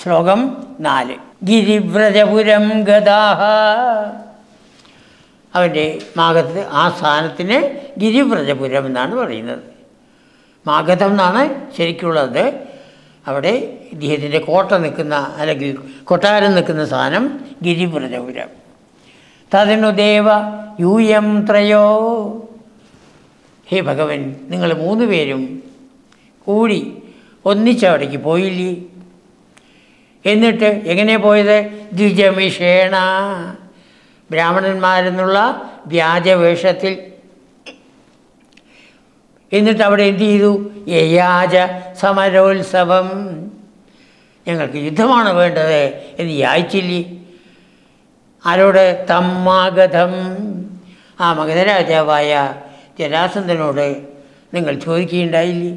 ശ്ലോകം നാല് ഗിരിവ്രജപുരം ഗതാഹ അവൻ്റെ മാഗത്ത് ആ സ്ഥാനത്തിന് ഗിരിവ്രജപുരം എന്നാണ് പറയുന്നത് മാഗധം എന്നാണ് ശരിക്കുള്ളത് അവിടെ ഇദ്ദേഹത്തിൻ്റെ കോട്ട നിൽക്കുന്ന അല്ലെങ്കിൽ കൊട്ടാരം നിൽക്കുന്ന സ്ഥാനം ഗിരിവ്രജപുരം തതിനു ദേവ യൂയം ത്രയോ ഹേ ഭഗവൻ നിങ്ങൾ മൂന്ന് പേരും കൂടി ഒന്നിച്ച് അവിടേക്ക് പോയില്ലേ എന്നിട്ട് എങ്ങനെ പോയത് ദ്വിജമിഷേണ ബ്രാഹ്മണന്മാരെന്നുള്ള വ്യാജവേഷത്തിൽ എന്നിട്ട് അവിടെ എന്ത് ചെയ്തു യയാജ സമരോത്സവം ഞങ്ങൾക്ക് യുദ്ധമാണ് വേണ്ടത് എന്ന് യാചിച്ചില്ലേ ആരോട് തമ്മാഗതം ആ മഗധരാജാവായ ജരാസന്ധനോട് നിങ്ങൾ ചോദിക്കുകയുണ്ടായില്ലേ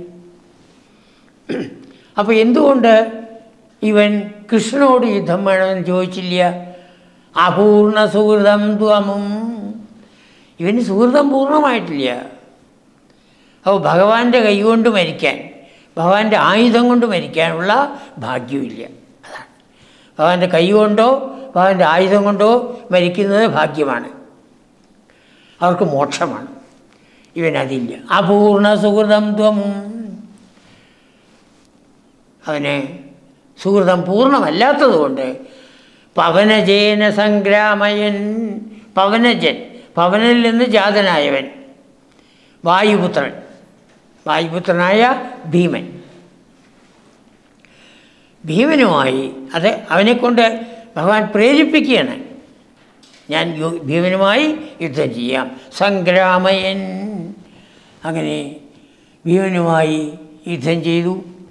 അപ്പോൾ എന്തുകൊണ്ട് ഇവൻ കൃഷ്ണനോട് യുദ്ധം വേണമെന്ന് ചോദിച്ചില്ല അപൂർണ സുഹൃതം ത്വമും ഇവന് സുഹൃതം പൂർണ്ണമായിട്ടില്ല അപ്പോൾ ഭഗവാന്റെ കൈകൊണ്ട് മരിക്കാൻ ഭഗവാന്റെ ആയുധം കൊണ്ട് മരിക്കാനുള്ള ഭാഗ്യമില്ല അതാണ് ഭഗവാന്റെ കൈ കൊണ്ടോ ഭഗവാന്റെ ആയുധം കൊണ്ടോ മരിക്കുന്നത് ഭാഗ്യമാണ് അവർക്ക് മോക്ഷമാണ് ഇവനതില്ല അപൂർണ സുഹൃതം ത്വമും അവന് സുഹൃതം പൂർണ്ണമല്ലാത്തതുകൊണ്ട് പവനജേന സംഗ്രാമയൻ പവനജൻ പവനിൽ നിന്ന് ജാതനായവൻ വായുപുത്രൻ വായുപുത്രനായ ഭീമൻ ഭീമനുമായി അത് അവനെക്കൊണ്ട് ഭഗവാൻ പ്രേരിപ്പിക്കുകയാണ് ഞാൻ യു- ഭീമനുമായി യുദ്ധം ചെയ്യാം സംഗ്രാമയൻ അങ്ങനെ ഭീമനുമായി യുദ്ധം ചെയ്തു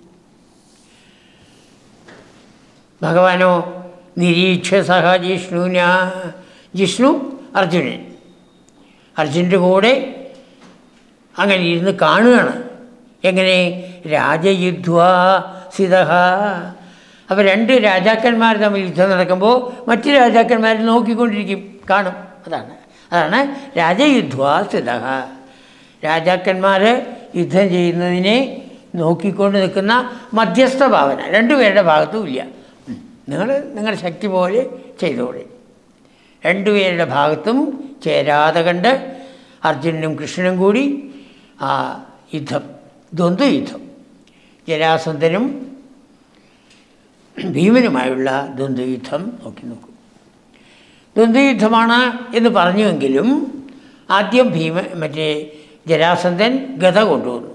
ഭഗവാനോ നിരീക്ഷ സഹ ജിഷ്ണുന ജിഷ്ണു അർജുനൻ അർജുനൻ്റെ കൂടെ അങ്ങനെ ഇരുന്ന് കാണുകയാണ് എങ്ങനെ രാജയുദ്ധ്വാ സിതഹ അപ്പോൾ രണ്ട് രാജാക്കന്മാർ തമ്മിൽ യുദ്ധം നടക്കുമ്പോൾ മറ്റ് രാജാക്കന്മാർ നോക്കിക്കൊണ്ടിരിക്കും കാണും അതാണ് അതാണ് രാജയുദ്ധ്വാ സിതഹ രാജാക്കന്മാർ യുദ്ധം ചെയ്യുന്നതിനെ നോക്കിക്കൊണ്ട് നിൽക്കുന്ന മധ്യസ്ഥ ഭാവന രണ്ടുപേരുടെ ഭാഗത്തും ഇല്ല നിങ്ങൾ നിങ്ങളുടെ ശക്തി പോലെ ചെയ്തോളി രണ്ടുപേരുടെ ഭാഗത്തും ചേരാതെ കണ്ട് അർജുനനും കൃഷ്ണനും കൂടി ആ യുദ്ധം ദ്വന്ദ്വയുദ്ധം ജരാസന്ധനും ഭീമനുമായുള്ള ദ്വന്ദ്വയുദ്ധം നോക്കി നോക്കൂ ദ്വന്ദ്വയുദ്ധമാണ് എന്ന് പറഞ്ഞുവെങ്കിലും ആദ്യം ഭീമ മറ്റേ ജരാസന്ധൻ ഗത കൊണ്ടുവന്നു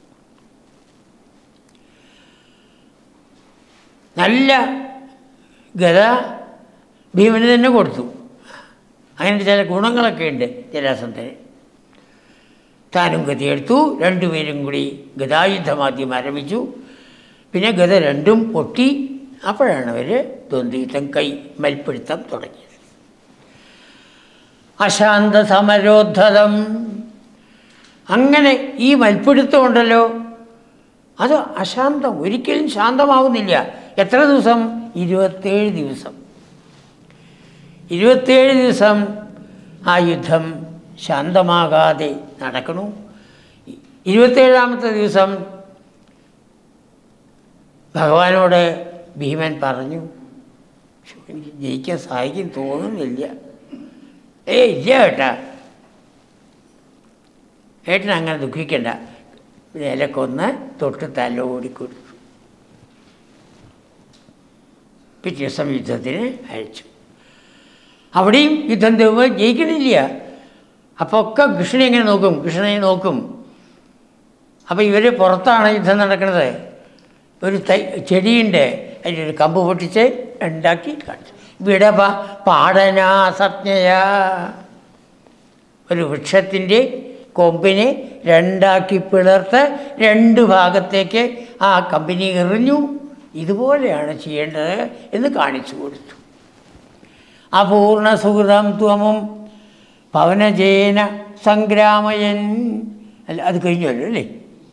നല്ല ഗത ഭീമന് തന്നെ കൊടുത്തു അങ്ങനെ ചില ഗുണങ്ങളൊക്കെ ഉണ്ട് ജരാസന്ധന് താനും ഗതയെടുത്തു രണ്ടുപേരും കൂടി ഗതായുദ്ധം ആദ്യം ആരംഭിച്ചു പിന്നെ ഗത രണ്ടും പൊട്ടി അപ്പോഴാണ് അവർ ദ്വന്ദ്വയുദ്ധം കൈ മൽപ്പിടുത്തം തുടങ്ങിയത് അശാന്ത സമരോദ്ധതം അങ്ങനെ ഈ മൽപ്പിടുത്തം ഉണ്ടല്ലോ അത് അശാന്തം ഒരിക്കലും ശാന്തമാവുന്നില്ല എത്ര ദിവസം ഇരുപത്തേഴ് ദിവസം ഇരുപത്തേഴ് ദിവസം ആ യുദ്ധം ശാന്തമാകാതെ നടക്കണു ഇരുപത്തേഴാമത്തെ ദിവസം ഭഗവാനോട് ഭീമൻ പറഞ്ഞു "ശ്ശോ, എനിക്ക് ജയിക്കാൻ സഹായിക്കും തോന്നുന്നില്ല ഏ ഇല്ല ഏട്ടാ ഏട്ടൻ അങ്ങനെ ദുഃഖിക്കണ്ട ഇലക്കൊന്ന് തൊട്ട് തലോടി കൊടുത്തു പിറ്റേ ദിവസം യുദ്ധത്തിന് അയച്ചു അവിടെയും യുദ്ധം തീർവ് ജയിക്കണില്ല അപ്പോൾ ഒക്കെ കൃഷ്ണനെ എങ്ങനെ നോക്കും കൃഷ്ണനെ നോക്കും അപ്പോൾ ഇവർ പുറത്താണ് യുദ്ധം നടക്കുന്നത് ഒരു തൈ ചെടിയുണ്ട് അതിൻ്റെ ഒരു കമ്പ് പൊട്ടിച്ച് ഉണ്ടാക്കി കാണിച്ചു വിടപ പാടനാ സജ്ഞയാ ഒരു വൃക്ഷത്തിൻ്റെ കൊമ്പിനെ രണ്ടാക്കി പിളർത്ത് രണ്ട് ഭാഗത്തേക്ക് ആ കമ്പനി എറിഞ്ഞു ഇതുപോലെയാണ് ചെയ്യേണ്ടത് എന്ന് കാണിച്ചു കൊടുത്തു അപൂർണ സുഹൃതം ത്വമും പവനജേന സംഗ്രാമയൻ അല്ല അത് കഴിഞ്ഞല്ലോ അല്ലേ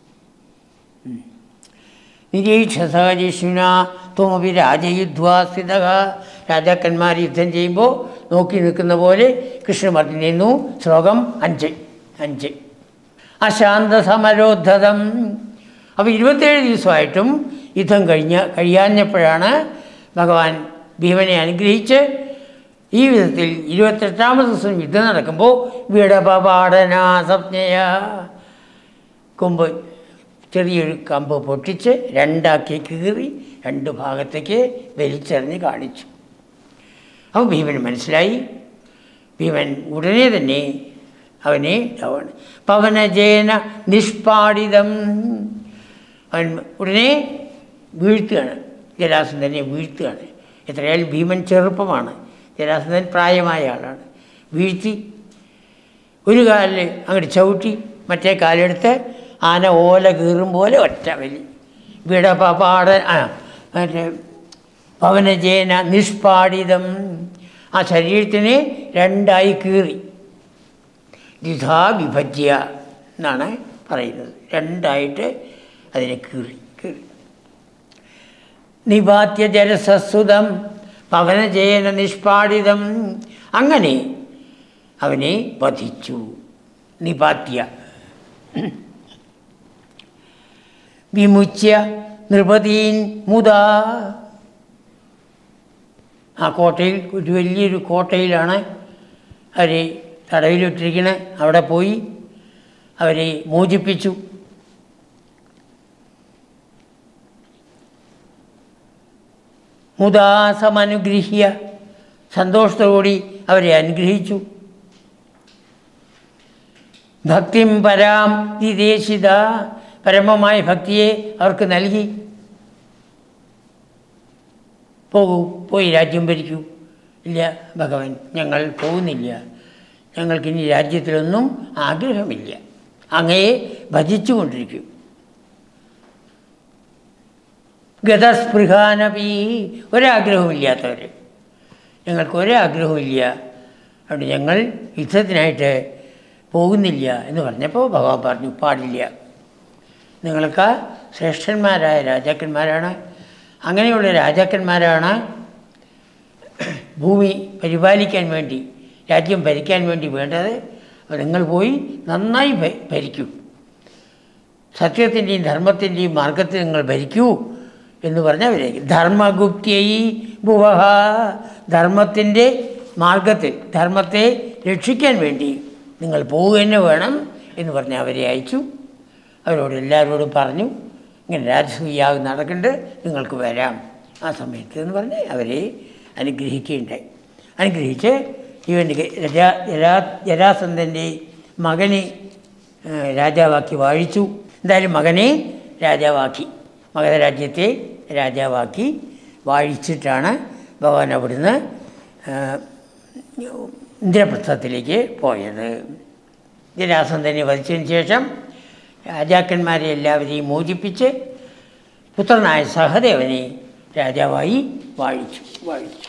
നിരീക്ഷസഹജിഷ്ണുന ത്വമപി രാജയുദ്ധ്വാസ്ഥിത രാജാക്കന്മാർ യുദ്ധം ചെയ്യുമ്പോൾ നോക്കി നിൽക്കുന്ന പോലെ കൃഷ്ണൻ പറഞ്ഞു ശ്ലോകം അഞ്ച് അഞ്ച് അശാന്ത സമരോദ്ധതം അപ്പോൾ ഇരുപത്തേഴ് ദിവസമായിട്ടും യുദ്ധം കഴിഞ്ഞ കഴിയാഞ്ഞപ്പോഴാണ് ഭഗവാൻ ഭീമനെ അനുഗ്രഹിച്ച് ഈ വിധത്തിൽ ഇരുപത്തെട്ടാമത് ദിവസം യുദ്ധം നടക്കുമ്പോൾ വിടപാടന സംജ്ഞയ കൊമ്പ് ചെറിയൊരു കമ്പ് പൊട്ടിച്ച് രണ്ടാക്കി കീറി രണ്ട് ഭാഗത്തേക്ക് വലിച്ചെറിഞ്ഞ് കാണിച്ചു അപ്പോൾ ഭീമന് മനസ്സിലായി ഭീമൻ ഉടനെ തന്നെ അവനെ അവൻ പവനജേന നിഷ്പാടിതം അവൻ ഉടനെ വീഴ്ത്തുകയാണ് ജരാസന്ധനെ വീഴ്ത്തുകയാണ് എത്രയായാലും ഭീമൻ ചെറുപ്പമാണ് ജരാസന്ധൻ പ്രായമായ ആളാണ് വീഴ്ത്തി ഒരു കാലിൽ അങ്ങോട്ട് ചവിട്ടി മറ്റേ കാലെടുത്ത് ആന ഓല കീറും പോലെ ഒറ്റ വലി വിടപാടൻ ആ മറ്റേ പവനജേന നിഷ്പാടിതം ആ ശരീരത്തിനെ രണ്ടായി കീറി ദ്വിധാ വിഭജ്യ എന്നാണ് പറയുന്നത് രണ്ടായിട്ട് അതിനെ കീറി കീറി നിപാത്യ ജലസസ്സുതം പവനജയന നിഷ്പാടിതം അങ്ങനെ അവനെ വധിച്ചു നിപാത്യ വിമുച്യ നൃപതീൻ മുതാ ആ കോട്ടയിൽ ഒരു വലിയൊരു കോട്ടയിലാണ് അവരെ തടവിലിട്ടിരിക്കുന്നത് അവിടെ പോയി അവരെ മോചിപ്പിച്ചു മുദാസമനുഗ്രഹ്യ സന്തോഷത്തോടുകൂടി അവരെ അനുഗ്രഹിച്ചു ഭക്തിം പരാം നിദേശിത പരമമായ ഭക്തിയെ അവർക്ക് നൽകി പോകൂ പോയി രാജ്യം ഭരിക്കൂ ഇല്ല ഭഗവാൻ ഞങ്ങൾ പോകുന്നില്ല ഞങ്ങൾക്കിനി രാജ്യത്തിലൊന്നും ആഗ്രഹമില്ല അങ്ങയെ ഭജിച്ചു കൊണ്ടിരിക്കും ഗതസ്പൃഹാനപി ഒരാഗ്രഹമില്ലാത്തവർ ഞങ്ങൾക്ക് ഒരാഗ്രഹമില്ല അതുകൊണ്ട് ഞങ്ങൾ യുദ്ധത്തിനായിട്ട് പോകുന്നില്ല എന്ന് പറഞ്ഞപ്പോൾ ഭഗവാൻ പറഞ്ഞു പാടില്ല നിങ്ങൾക്ക് ശ്രേഷ്ഠന്മാരായ രാജാക്കന്മാരാണ് അങ്ങനെയുള്ള രാജാക്കന്മാരാണ് ഭൂമി പരിപാലിക്കാൻ വേണ്ടി രാജ്യം ഭരിക്കാൻ വേണ്ടി വേണ്ടത് അപ്പോൾ നിങ്ങൾ പോയി നന്നായി ഭ- ഭരിക്കൂ സത്യത്തിൻ്റെയും ധർമ്മത്തിൻ്റെയും മാർഗത്തിൽ നിങ്ങൾ ഭരിക്കൂ എന്ന് പറഞ്ഞവരേക്ക് ധർമ്മഗുപ്തിയൈ ഭുവഹ ധർമ്മത്തിൻ്റെ മാർഗത്തിൽ ധർമ്മത്തെ രക്ഷിക്കാൻ വേണ്ടി നിങ്ങൾ പോവുക തന്നെ വേണം എന്ന് പറഞ്ഞ് അവരെ അയച്ചു അവരോട് എല്ലാവരോടും പറഞ്ഞു ഇങ്ങനെ രാജസൂയാവ് നടക്കുന്നുണ്ട് നിങ്ങൾക്ക് വരാം ആ സമയത്ത് എന്ന് പറഞ്ഞ് അവരെ അനുഗ്രഹിക്കുകയുണ്ടായി അനുഗ്രഹിച്ച് ഇവൻ്റെ രജാ ജരാ ജരാസന്ധൻ്റെ മകനെ ആ, രാജാവാക്കി വാഴിച്ചു എന്തായാലും മകനെ രാജാവാക്കി മഗധരാജ്യത്തെ രാജാവാക്കി വാഴിച്ചിട്ടാണ് ഭഗവാൻ അവിടുന്ന് ആ, ഇന്ദ്രപ്രസ്ഥത്തിലേക്ക് പോയത് ജരാസന്ധനെ വധിച്ചതിന് ശേഷം രാജാക്കന്മാരെ എല്ലാവരെയും മോചിപ്പിച്ച് പുത്രനായ സഹദേവനെ രാജാവായി വാഴിച്ചു വാഴിച്ചു